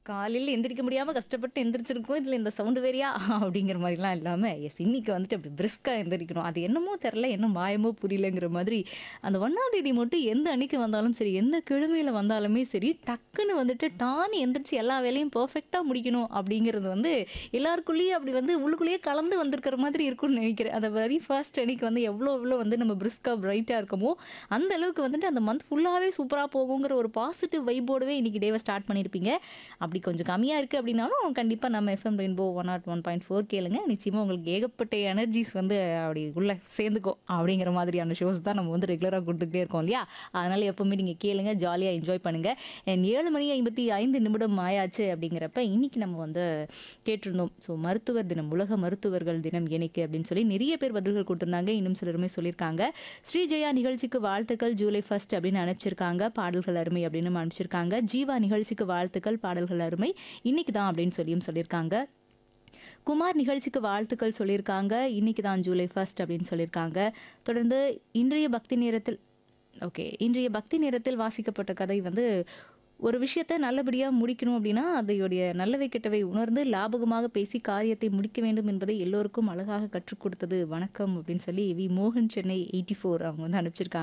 காலையில எந்திரிக்க முடியாம கஷ்டப்பட்டு எந்திரிச்சிருக்கோம். இதுல இந்த சவுண்ட் வேறயா? அப்படிங்கிற மாரிலாம் இல்லாம, எஸ் இன்னைக்கு வந்துட்டு அப்படி பிரிஸ்கா எந்திரிக்கணும். அது என்னமோ தெர்ல, என்ன மாயமோ புரியலங்கிற மாதிரி, அந்த 1ஆம் தேதி மட்டும் எந்த அன்னைக்கு வந்தாலும் சரி, எந்த கிழமையில வந்தாலுமே சரி, டக்குன்னு வந்துட்டு டான்னு எந்திரிச்சு எல்லா வேலையும் பெர்ஃபெக்ட்டா முடிக்கணும் அப்படிங்கிறது வந்து எல்லாருக்குள்ளேயும் அப்படி வந்து உள்ளுக்குள்ளேயே கலந்து வந்திருக்கிற மாதிரி இருக்கும்னு நினைக்கிறேன். அந்த வெரி ஃபர்ஸ்ட் அன்னைக்கு வந்து எவ்வளோ எவ்வளோ வந்து நம்ம பிரிஸ்கா, பிரைட்டா இருக்கமோ, அந்த அளவுக்கு வந்துட்டு அந்த மந்த் ஃபுல்லாவே சூப்பரா போகுங்கிற ஒரு பாசிட்டிவ் வைபோடவே இன்னைக்கு டேவ ஸ்டார்ட் பண்ணியிருப்பீங்க. அப்படி கொஞ்சம் கம்மியா இருக்கு அப்படின்னாலும், கண்டிப்பா நம்ம எஃப்எம் ரெயின்போ 101.4 கேளுங்க. நிச்சயமா உங்களுக்கு ஏகப்பட்ட எனர்ஜிஸ் வந்து அப்படி உள்ள சேர்ந்துக்கும். அப்படிங்கிற மாதிரியான ஷோஸ் தான் நம்ம வந்து ரெகுலரா குடுத்துக்கிட்டே இருக்கோம் இல்லையா? அதனால எப்பவுமே நீங்க கேளுங்க, ஜாலியா என்ஜாய் பண்ணுங்க. அண்ட் 7 மணி 55 நிமிடம் ஆயாச்சு அப்படிங்கிறப்ப, இன்னைக்கு நம்ம வந்து கேட்டிருந்தோம். ஸோ மருத்துவர் தினம், உலக மருத்துவர்கள் தினம் என்னைக்கு அப்படின்னு சொல்லி நிறைய பேர் பதில்கள் குடுத்திருந்தாங்க. இன்னும் சிலருமே சொல்லியிருக்காங்க. ஸ்ரீஜெயா நிகழ்ச்சிக்கு வாழ்த்துக்கள் ஜூலை 1 அப்படின்னு அனுப்பிச்சிருக்காங்க. பாடல்கள் அருமை அப்படின்னு அனுப்பிச்சிருக்காங்க. ஜீவா நிகழ்ச்சிக்கு வாழ்த்துக்கள், பாடல்கள் அருமை. இன்னைக்கு தான் அப்படின்னு சொல்லியும் சொல்லியிருக்காங்க. குமார் நிகழ்ச்சிக்கு வாழ்த்துக்கள் சொல்லியிருக்காங்க. இன்னைக்கு தான் ஜூலை 1 அப்படின்னு சொல்லியிருக்காங்க. தொடர்ந்து இன்றைய பக்தி நேரத்தில் ஓகே. இன்றைய பக்தி நேரத்தில் வாசிக்கப்பட்ட கதை வந்து ஒரு விஷயத்த நல்லபடியா முடிக்கணும் அப்படின்னா, அதையுடைய நல்லவை கெட்டவை உணர்ந்து லாபகமாக பேசி காரியத்தை முடிக்க வேண்டும் என்பதை எல்லோருக்கும் அழகாக கற்றுக் கொடுத்தது வணக்கம் அப்படின்னு சொல்லி வி. மோகன் சென்னை 84 அவங்க வந்து அனுப்பிச்சிருக்காங்க.